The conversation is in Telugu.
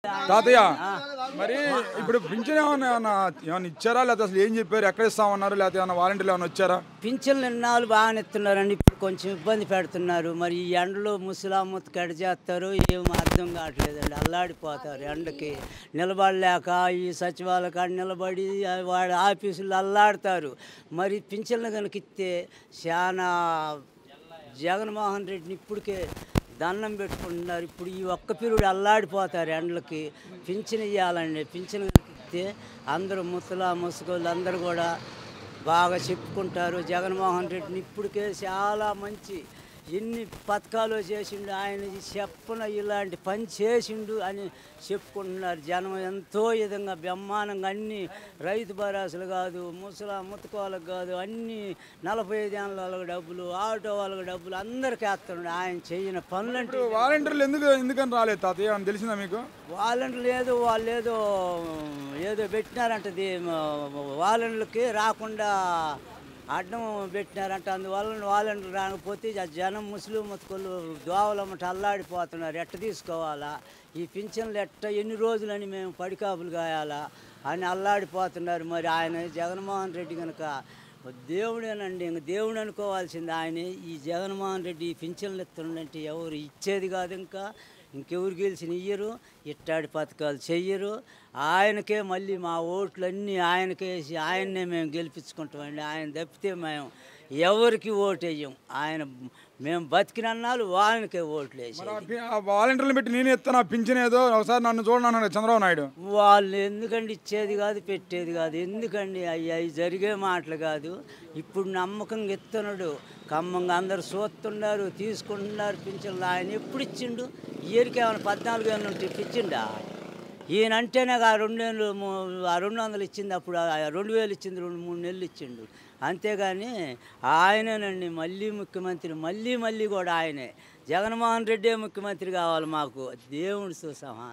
తాతయ్య మరి ఇప్పుడు పింఛన్ ఏమన్నా ఏమన్నా ఏమన్నా ఇచ్చారా లేకపోతే అసలు ఏం చెప్పారు ఎక్కడ ఇస్తామన్నారు లేకపోతే ఏమన్నా వాలంటీర్లు ఏమైనా వచ్చారా పింఛన్లు ఎన్నాళ్ళు బాగానే ఇస్తున్నారండి ఇప్పుడు కొంచెం ఇబ్బంది పెడుతున్నారు మరి ఈ ఎండలో ముసలాముత్ కడ చేస్తారు ఏం అర్థం కావట్లేదండి అల్లాడిపోతారు ఎండకి నిలబడలేక ఈ సచివాలయ కాడ నిలబడి ఆ వాడి ఆఫీసులు అల్లాడతారు మరి పింఛన్లు కనుక ఇస్తే చాలా జగన్మోహన్ రెడ్డిని ఇప్పటికే దండం పెట్టుకుంటున్నారు ఇప్పుడు ఈ ఒక్క పీరియడ్ అల్లాడిపోతారు ఎండలకి పింఛన్ ఇవ్వాలండి పింఛన్ కనుక ఇస్తే అందరూ ముసలా ముసుగోళ్ళు అందరూ కూడా బాగా చెప్పుకుంటారు జగన్మోహన్ రెడ్డిని ఇప్పటికే చాలా మంచి ఎన్ని పథకాలు చేసిండు ఆయన చెప్పన ఇలాంటి పని చేసిండు అని చెప్పుకుంటున్నారు జనం ఎంతో విధంగా బ్రహ్మాండంగా అన్ని రైతు భరోసాలు కాదు ముసలా ముతకోళ్ళకు కాదు అన్ని నలభై ఐదు ఏళ్ళ వాళ్ళకి డబ్బులు ఆటో వాళ్ళకి డబ్బులు అందరికీ వేస్తున్నాడు ఆయన చేయని పనులంటే ఇప్పుడు వాలంటీర్లు ఎందుకు ఎందుకని రాలేదు తాతయ్య అని తెలిసిందా మీకు వాలంటీర్లు ఏదో వాళ్ళు ఏదో ఏదో పెట్టినారంట దీ- వాలంటీర్లకి రాకుండా అడ్డం పెట్టినారంట అందువల్ల వాలంటీర్లు రాకపోతే ఆ జనం ముస్లిం ముతుకులు దోవలమ్మట అల్లాడిపోతున్నారు ఎట్ట తీసుకోవాలా ఈ పింఛన్లు ఎట్ట ఎన్ని రోజులని మేము పడికాపులు కాయాలా అని అల్లాడిపోతున్నారు మరి ఆయన జగన్మోహన్ రెడ్డి కనుక దేవుడేనండి ఇంక దేవుడు అనుకోవాల్సింది ఆయన ఈ జగన్మోహన్ రెడ్డి ఈ పింఛన్లు ఇస్తుండంటే ఎవరు ఇచ్చేది కాదు ఇంకా ఇంకెవరు గెలిచిన ఇయ్యరు ఇట్టాడి పథకాలు చెయ్యరు ఆయనకే మళ్ళీ మా ఓట్లన్నీ ఆయనకే వేసి ఆయన్నే మేము గెలిపించుకుంటామండి ఆయన తప్పితే మేము ఎవరికి ఓటు వేయం ఆయన మేము బతికినన్నాళ్ళు వాళ్ళకే ఓట్లు వేసి మరి ఆ పి- ఆ వాలంటీర్లు పెట్టి నేను ఇస్తాను ఆ పింఛన్ ఏదో ఒకసారి నన్ను చూడండి అన్నాడు చంద్రబాబు నాయుడు వాళ్ళు ఎందుకండి ఇచ్చేది కాదు పెట్టేది కాదు ఎందుకండి అవి అవి జరిగే మాటలు కాదు ఇప్పుడు నమ్మకంగా ఇస్తున్నాడు ఖమ్మంగా అందరు చూస్తున్నారు తీసుకుంటున్నారు పింఛన్లు ఆయన ఎప్పుడు ఇచ్చిండు ఇయర్కి ఏమైనా పద్నాలుగు ఏళ్ళు ఉంటే ఇచ్చిండా ఈయన అంటేనే ఆ రెండేళ్ళు మూ- ఆ రెండు వందలు ఇచ్చింది అప్పుడు ఆ రెండు వేలు ఇచ్చింది రెండు మూడు నెలలు ఇచ్చిండు అంతేగాని ఆయనేనండి మళ్ళీ ముఖ్యమంత్రి మళ్ళీ మళ్ళీ కూడా ఆయనే జగన్మోహన్ రెడ్డే ముఖ్యమంత్రి కావాలి మాకు దేవుడితో సహా